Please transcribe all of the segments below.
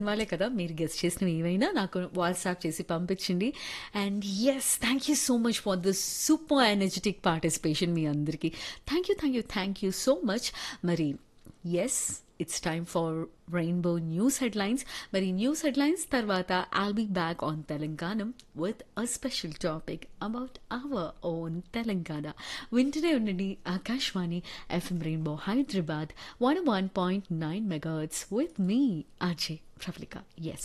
వాళ్ళే కదా మీరు గెస్ట్ చేసినవి ఏవైనా నాకు వాట్సాప్ చేసి పంపించండి and yes thank you so much for this super energetic participation మీ అందరికీ thank you thank you thank you so much మరి yes it's time for rainbow news headlines మరి న్యూస్ హెడ్లైన్స్ తర్వాత I'll be back on Telangana with a special topic about our own Telangana వింటూనే ఉండండి Akashvani FM rainbow Hyderabad one one point nine megahertz with me Ajay Praphalika yes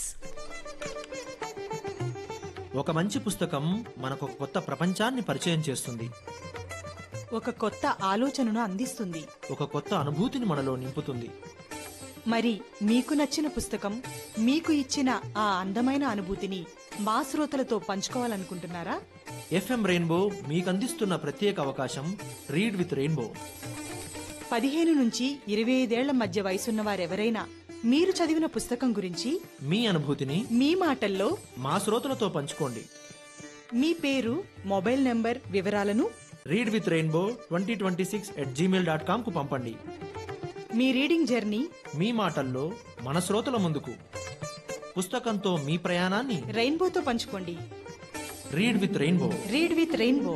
ఒక మంచి పుస్తకం మనకు ఒక కొత్త ప్రపంచాన్ని పరిచయం చేస్తుంది ఒక కొత్త ఆలోచనను అందిస్తుంది ఒక కొత్త అనుభూతిని మనలో నింపుతుంది మరి మీకు నచ్చిన పుస్తకం మీకు ఇచ్చిన ఆ అందమైన అనుభూతిని మా శ్రోతలతో పంచుకోవాలనుకుంటున్నారా ఎఫ్ఎం రెయిన్బో మీకు అందిస్తున్న ప్రత్యేక అవకాశం రీడ్ విత్ రెయిన్బో పదిహేను నుంచి ఇరవై ఐదేళ్ల మధ్య వయసున్న వారెవరైనా మీరు చదివిన పుస్తకం గురించి మీ అనుభూతిని మీ మాటల్లో మా శ్రోతలతో పంచుకోండి మీ పేరు మొబైల్ నంబర్ వివరాలను read with rainbow twenty twenty six at Gmail dot com కు పంపండి మీ రీడింగ్ జర్నీ మీ మాటల్లో మన శ్రోతల ముందుకు పుస్తకంతో మీ ప్రయాణాన్ని రెయిన్బోతో పంచుకోండి read with rainbow read with rainbow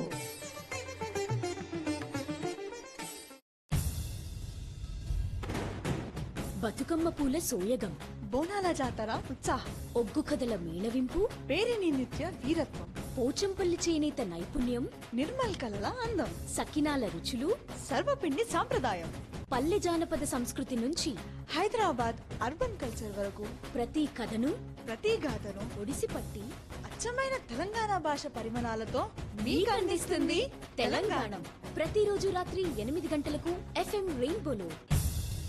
Bathukamma పూల సోయగం బోనాల జాతర ఉత్సాహం ఒగ్గు కథల మేళవింపు పేరిని నిత్య వీరత్వం పోచంపల్లి చేనేత నైపుణ్యం నిర్మల్ కలల అందం సకినాల రుచులు సర్వపిండి సాంప్రదాయం పల్లె జానపద సంస్కృతి నుంచి హైదరాబాద్ అర్బన్ కల్చర్ వరకు ప్రతి కథను ప్రతి గాథను ఒడిసిపట్టి అచ్చమైన తెలంగాణ భాష పరిమాణాలతో మీకు మీకు అందిస్తుంది తెలంగాణ ప్రతిరోజు రాత్రి ఎనిమిది గంటలకు ఎఫ్ఎం రెయిన్బోలో